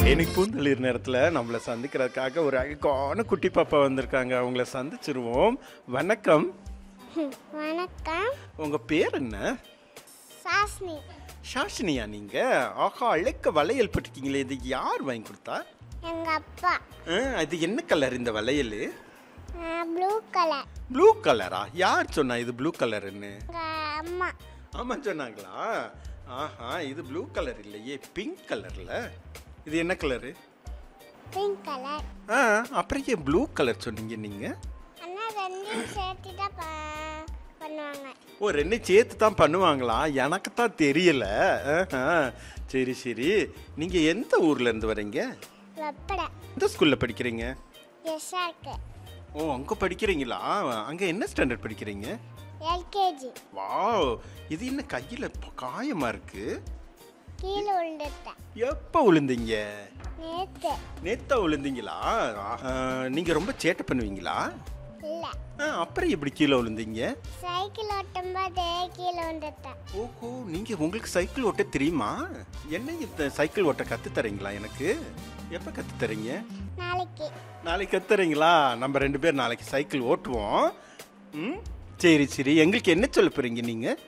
இன்னைக்கு பூந்தளிர் நேரத்தில் நம்மளை சந்திக்கிறதுக்காக ஒரு அழகான குட்டி பாப்பா வந்திருக்காங்க அவங்கள சந்திச்சிருவோம் வணக்கம் வணக்கம் உங்கள் பேர் என்ன சாஸ்னி ஷாஷினியா நீங்கள் ஆஹா அழைக்க வளையல் பட்டிருக்கீங்களே இது யார் வாங்கி கொடுத்தா எங்கள் அப்பா ஆ, அது என்ன கலர் இந்த வளையல் ப்ளூ கலர் ப்ளூ கலரா யார் சொன்னா இது ப்ளூ கலருன்னு எங்கள் அம்மா ஆமாம் சொன்னாங்களா ஆஹா இது ப்ளூ கலர் இல்லையே பிங்க் கலரில் இது என்ன கலரு பிங்க் கலர் ஆ அப்புறம் ஏன் ப்ளூ கலர் சொன்னீங்க நீங்கள் ஆனால் ரெண்டையும் சேர்த்து தான் ப- பண்ணுவாங்க ஓ ரெண்டு சேர்த்து தான் பண்ணுவாங்களா எனக்கு தான் தெரியல ஆஹா. சரி சரி நீங்கள் எந்த ஊர்ல இருந்து வரீங்க வெப்படை எந்த ஸ்கூலில் படிக்கிறீங்க எஸ்ஸாக இருக்கு ஓ அங்கே படிக்கிறீங்களா அங்கே என்ன ஸ்டாண்டர்ட் படிக்கிறீங்க எல்கேஜி வாவ் இது என்ன கையில் காயமாக இருக்கு கீழே விழுந்துட்டேன் எப்போ விழுந்தீங்க நேற்று நேத்தா விழுந்தீங்களா நீங்கள் ரொம்ப சேட்டை பண்ணுவீங்களா இல்லை ஆ, அப்புறம் எப்படி கீழே விழுந்தீங்க சைக்கிள் ஓட்டும்போது கீழே விழுந்துட்டேன் ஓஹோ நீங்கள் உங்களுக்கு சைக்கிள் ஓட்ட தெரியுமா என்ன இந்த சைக்கிள் ஓட்ட கற்று தரீங்களா எனக்கு எப்போ கற்று தரீங்க நாளைக்கு நாளைக்கு கற்றுறீங்களா நம்ம ரெண்டு பேர் நாளைக்கு சைக்கிள் ஓட்டுவோம் ம் சரி சரி எங்களுக்கு என்ன சொல்ல போகிறீங்க நீங்கள்